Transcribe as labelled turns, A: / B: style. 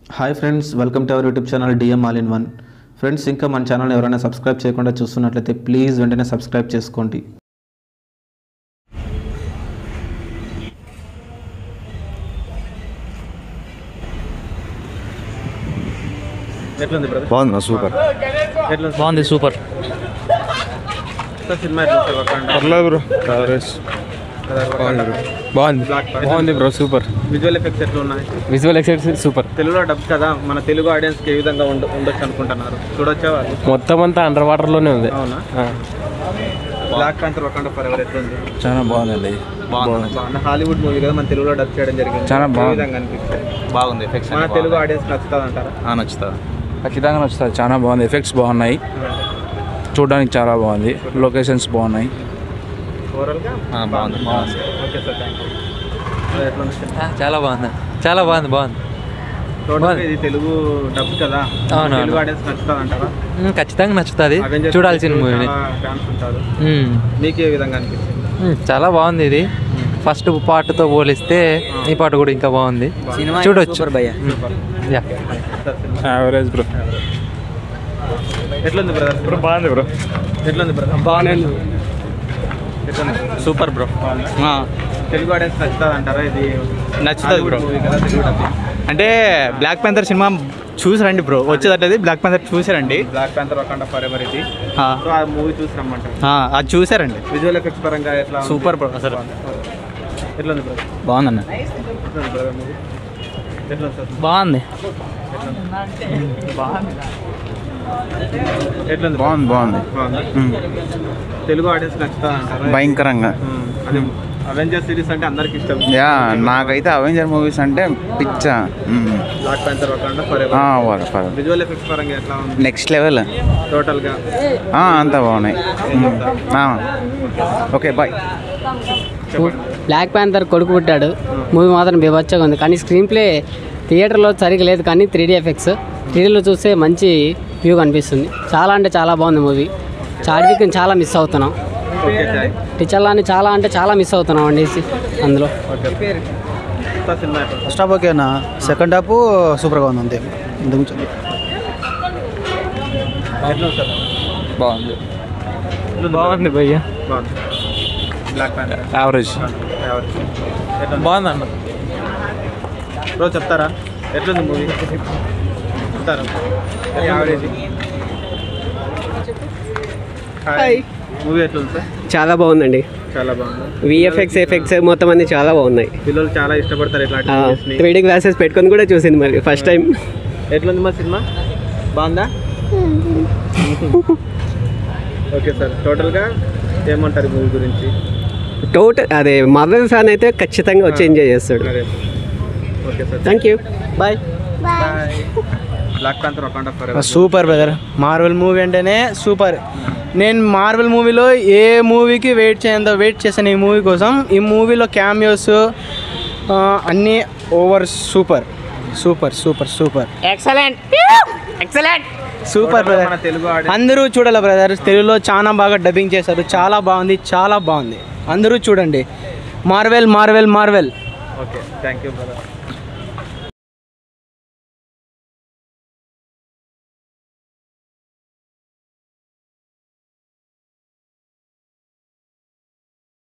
A: Hi friends welcome to our YouTube channel DM all in one friends ఇంకా మన channel ఎవరైనా subscribe చేయకుండా చూస్తున్నట్లయితే ప్లీజ్ వెంటనే సబ్స్క్రైబ్ చేసుకోండి
B: ఎట్లుంది బ్రదర్
C: బాగుంది సూపర్
B: ఎట్లుంది
D: బాగుంది సూపర్
B: సార్ సినిమా ఎట్లుంది సార్ వకాండా?
C: పర్లేదు బ్రో
D: బాగుంది
B: బ్లాక్ పాయింట్.
D: బాగుంది బ్రో సూపర్
B: విజువల్ ఎఫెక్ట్స్ ఎట్లా ఉన్నాయి
D: విజువల్ ఎఫెక్ట్స్ సూపర్
B: తెలుగులో డబ్ కదా మన తెలుగు ఆడియన్స్ కి ఏ విధంగా ఉండ ఉండొచ్చు అనుకుంటున్నారు చూడొచ్చా వాళ్ళు
D: మొత్తం అంతా అండర్ వాటర్ లోనే ఉంది
B: అవునా
D: ఆ.
B: బ్లాక్ ప్యాంతర్ వకాండా ఫర్ ఎవర్ ఎట్లుంది
C: చాలా బాగుందండి
B: బాగుంది హాలీవుడ్ మూవీ కదా మన తెలుగులో డబ్ చేయడం జరిగింది
C: చాలా
B: ఏ
C: బాగుంది.
B: విధంగా అనిపిస్తుంది
C: బాగుంది ఎఫెక్ట్స్
B: మన తెలుగు ఆడియన్స్ నచ్చుతుంది అంటారా
C: నచ్చుతుంది ఖచ్చితంగా నచ్చుతుంది చాలా బాగుంది ఎఫెక్ట్స్ బాగున్నాయి చూడడానికి చాలా బాగుంది లొకేషన్స్ బాగున్నాయి
B: ఓవరాల్ గా
C: బాగుంది
B: ఓకే సార్ థ్యాంక్ యూ ఎట్లుంది
D: చాలా బాగుంది చాలా బాగుంది బాగుంది
B: టోటల్ ఇది తెలుగు డబ్ కదా
D: అవునవును.
B: తెలుగు ఆడియన్స్ నచ్చుతుంది అంటారా
D: ఉమ్, ఖచ్చితంగా నచ్చుతుంది
B: Avengers
D: చూడాల్సిన
B: కి
D: మూవీని
B: చాలా ఫ్యాన్స్ ఉంటారు మీకు ఏ విధంగా అనిపిస్తుంది
D: చాలా బాగుంది ఇది ఫస్ట్ పార్ట్తో పోలిస్తే ఈ పాట కూడా ఇంకా బాగుంది చూడొచ్చు yeah
B: sir cinema
C: average bro
B: ఎట్లుంది బ్రదర్
C: బాగుంది బ్రో
B: ఎట్లుంది బ్రదర్
D: బాగుంది
B: ఎట్లుంది
D: సూపర్ బ్రో
B: తెలుగు ఆడియన్స్ నచ్చుతుంది అంటారా ఇది
E: నచ్చుతుంది బ్రో
B: మూవీ కదా తెలుగు డబ్బింగ్
E: అంటే బ్లాక్ ప్యాంథర్ సినిమా చూసారండి బ్రో వచ్చేదట్టది బ్లాక్ ప్యాంథర్ చూసారండి
B: బ్లాక్ ప్యాంతర్ వకాండా ఫర్ ఎవర్ ఇది
E: ఆ,
B: సో ఆ మూవీ చూసి రమ్మంటారు
E: ఆ, అది చూసారండి
B: విజువల్ ఎఫెక్ట్స్ పరంగా ఎట్లా ఉంది?
E: సూపర్ బ్రో అసలు
B: ఎట్లుంది బ్రదర్
E: బాగుందన్న
B: ఎట్లుంది బ్రదర్ మూవీ ఎట్లుంది సార్
E: బాగుంది
B: ఎట్లుంది
C: బాగుంది బాగుంది
B: బాగుందా తెలుగు ఆడియన్స్ నచ్చుతుంది అంటారా
C: భయంకరంగా
B: ఉమ్, అది అవెంజర్ సిరీస్ అంటే అందరికి ఇష్టం
C: యా నాకైతే అవెంజర్ మూవీస్ అంటే పిచ్చ
B: Black Panther Wakanda Forever visual విజువల్ ఎఫెక్ట్స్ పరంగా ఎట్లా ఉంది
C: నెక్స్ట్ లెవెల్
B: టోటల్ గా
C: అంతా బాగున్నాయి ఓకే బాయ్
F: బ్లాక్ ప్యాంథర్ కొడుకు పుట్టాడు మూవీ మాత్రం బీభత్సంగా ఉంది కానీ స్క్రీన్ ప్లే థియేటర్లో సరిగ్గా లేదు కానీ త్రీ డీ ఎఫెక్ట్స్ త్రీడీలో చూస్తే మంచి వ్యూ కనిపిస్తుంది చాలా అంటే చాలా బాగుంది మూవీ చార్విక్ని చాలా మిస్ అవుతున్నాం
B: ఓకే థ్యాంక్
F: టీచర్లాని చాలా అంటే చాలా మిస్ అవుతున్నాం అండి అందులో
B: ఓకే సార్ సినిమా ఎట్లా ఉంది?
G: ఫస్ట్ హాఫ్ ఓకేనా సెకండ్ హాఫ్ సూపర్గా ఉంది అంతే ఇంతకు మించి
B: ఎట్లా ఉంది సార్
D: బాగుంది
B: ఎట్లుంది
D: బాగుంది భయ్య
B: బాగుంది బ్లాక్ ప్యాంతర్
C: యావరేజ్
B: ఎవరు ఎట్లా ఉంది?
D: బాగుంది అన్న
B: బ్రో చెప్తారా ఎట్లుంది మూవీ చెప్తారా యావరేజ్ హాయ్ మూవీ ఎట్లుంది సార్
F: చాలా బాగుందండి
B: చాలా బాగుంది
F: విఎఫ్ఎక్స్ ఎఫెక్ట్స్ మొత్తం అన్ని చాలా బాగున్నాయి
B: పిల్లలు చాలా ఇష్టపడతారు ఇట్లాంటి మూవీస్ని
F: త్రీ డీ గ్లాసెస్ పెట్టుకొని కూడా చూసింది మరి ఫస్ట్ టైం
B: ఎట్లుంది మా సినిమా బాగుందా ఓకే సార్ టోటల్గా ఏమంటారు మూవీ గురించి
F: టోటల్ అదే మదర్ ఫ్యాన్ అయితే ఖచ్చితంగా వచ్చి ఎంజాయ్ చేస్తాడు
B: అదే okay sir
F: thank you bye
B: bye Black Panther account of for
G: super brother Marvel movie అంటేనే సూపర్ నేను మార్వెల్ మూవీలో ఏ మూవీకి వెయిట్ చేయంత వెయిట్ చేశాను ఈ మూవీ కోసం ఈ మూవీలో క్యామియోస్ అన్నీ over super super super super
F: excellent excellent
G: super
B: మన
G: బ్రదర్
B: తెలుగు ఆడి
G: అందరూ చూడాలి బ్రదర్ తెలుగులో చాలా బాగా డబ్బింగ్ చేశారు చాలా బాగుంది చాలా బాగుంది అందరూ చూడండి Marvel Marvel Marvel
B: okay thank you brother